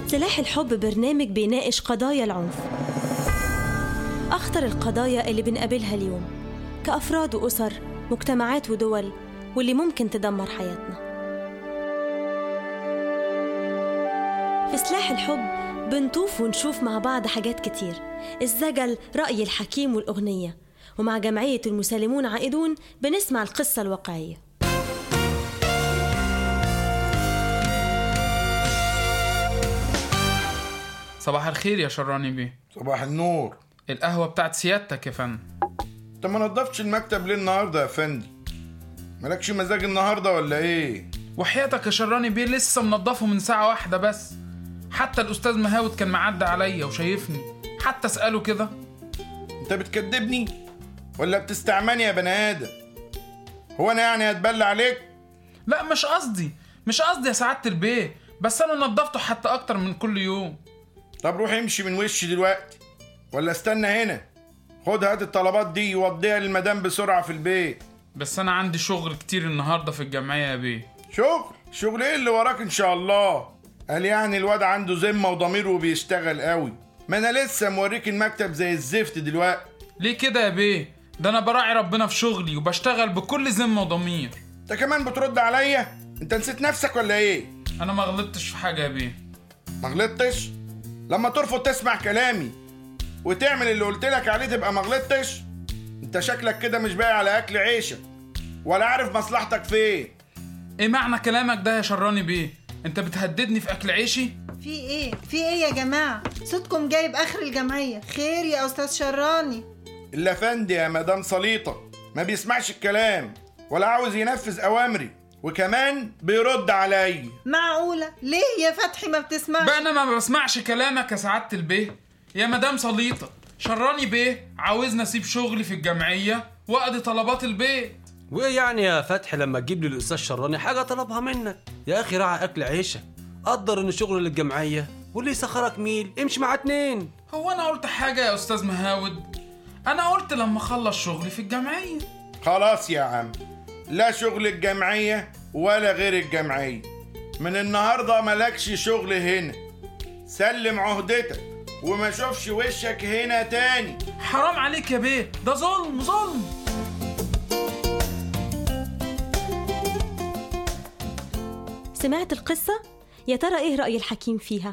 سلاح الحب برنامج بيناقش قضايا العنف أخطر القضايا اللي بنقابلها اليوم كأفراد وأسر مجتمعات ودول واللي ممكن تدمر حياتنا في سلاح الحب بنطوف ونشوف مع بعض حاجات كتير الزجل رأي الحكيم والأغنية ومع جمعية المسالمون عائدون بنسمع القصة الواقعية صباح الخير يا شراني بيه صباح النور القهوة بتاعت سيادتك يا فندم انت ما نضفتش المكتب ليه النهارده يا فندم مالكش مزاج النهارده ولا ايه وحياتك يا شراني بيه لسه منضفه من ساعة واحدة بس حتى الأستاذ مهاود كان معدي عليا وشايفني حتى أسأله كده انت بتكدبني ولا بتستعماني يا بني ادم هو انا يعني هتبلى عليك لا مش قصدي مش قصدي يا سعادة البيه بس أنا نضفته حتى أكتر من كل يوم طب روح امشي من وشي دلوقتي ولا استنى هنا خد هات الطلبات دي ووديها للمدام بسرعه في البيت بس أنا عندي شغل كتير النهاردة في الجمعية يا بيه شغل شغل ايه اللي وراك ان شاء الله قال يعني الواد عنده ذمه وضمير وبيشتغل قوي ما انا لسه موريك المكتب زي الزفت دلوقتي ليه كده يا بيه ده أنا براعي ربنا في شغلي وبشتغل بكل ذمة وضمير انت كمان بترد عليا انت نسيت نفسك ولا ايه أنا ما غلطتش في حاجة يا بيه ما غلطتش لما ترفض تسمع كلامي وتعمل اللي قلت لك عليه تبقى ما غلطتش انت شكلك كده مش باقي على اكل عيشك ولا عارف مصلحتك فين إيه معنى كلامك ده يا شراني بيه أنت بتهددني في أكل عيشي في ايه في ايه يا جماعه صوتكم جايب اخر الجمعيه خير يا استاذ شراني الافندي يا مدام سليطه ما بيسمعش الكلام ولا عاوز ينفذ اوامري وكمان بيرد عليا معقوله ليه يا فتحي ما بتسمعش بقى انا ما بسمعش كلامك يا سعاده البيه يا مدام سليطه شراني بيه عاوزني اسيب شغلي في الجمعيه واقضي طلبات البيت وايه يعني يا فتحي لما تجيب لي الاستاذ شراني حاجه طلبها منك يا اخي راعي اكل عيشك قدر ان شغل للجمعيه واللي يسخرك ميل امشي مع اتنين هو انا قلت حاجه يا استاذ مهاود انا قلت لما اخلص شغلي في الجمعيه خلاص يا عم لا شغل الجمعيه ولا غير الجمعيه من النهارده مالكش شغل هنا سلم عهدتك وما اشوفش وشك هنا تاني حرام عليك يا بيه ده ظلم ظلم سمعت القصة؟ يا ترى إيه رأي الحكيم فيها؟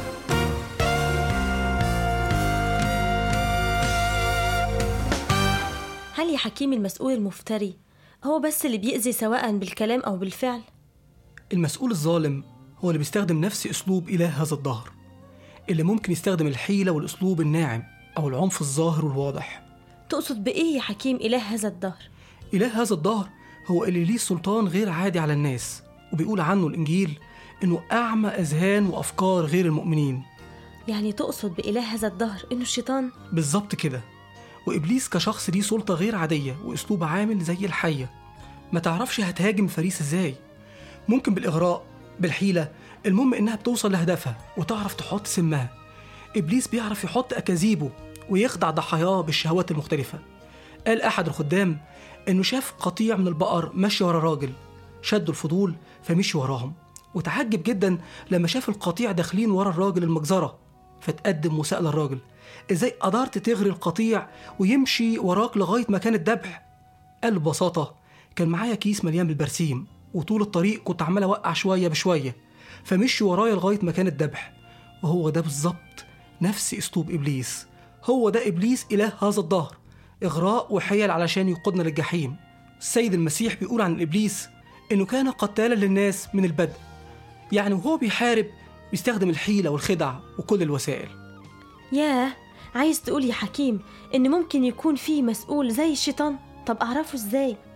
هل يا حكيم المسؤول المفتري هو بس اللي بيأذي سواء بالكلام أو بالفعل؟ المسؤول الظالم هو اللي بيستخدم نفس أسلوب إله هذا الدهر اللي ممكن يستخدم الحيلة والأسلوب الناعم أو العنف الظاهر والواضح تقصد بإيه يا حكيم إله هذا الدهر؟ إله هذا الدهر هو اللي ليه سلطان غير عادي على الناس وبيقول عنه الإنجيل إنه أعمى أذهان وأفكار غير المؤمنين يعني تقصد بإله هذا الدهر إنه الشيطان؟ بالظبط كده وإبليس كشخص ليه سلطة غير عادية وأسلوب عامل زي الحية ما تعرفش هتهاجم فريس إزاي ممكن بالإغراء بالحيلة المهم إنها بتوصل لهدفها وتعرف تحط سمها إبليس بيعرف يحط أكاذيبه ويخدع ضحاياه بالشهوات المختلفة قال أحد الخدام إنه شاف قطيع من البقر ماشي ورا راجل شدوا الفضول فمشي وراهم وتعجب جدا لما شاف القطيع داخلين ورا الراجل المجزرة فتقدم وسأل الراجل ازاي قدرت تغري القطيع ويمشي وراك لغاية مكان الذبح قال ببساطة كان معايا كيس مليان بالبرسيم وطول الطريق كنت عمال اوقع شوية بشوية فمشي ورايا لغاية مكان الذبح وهو ده بالظبط نفس اسلوب ابليس هو ده ابليس اله هذا الدهر اغراء وحيل علشان يقودنا للجحيم السيد المسيح بيقول عن ابليس انه كان قتالا للناس من البدء يعني وهو بيحارب بيستخدم الحيلة والخدع وكل الوسائل ياه عايز تقول يا حكيم إن ممكن يكون في مسؤول زي الشيطان؟ طب أعرفه إزاي؟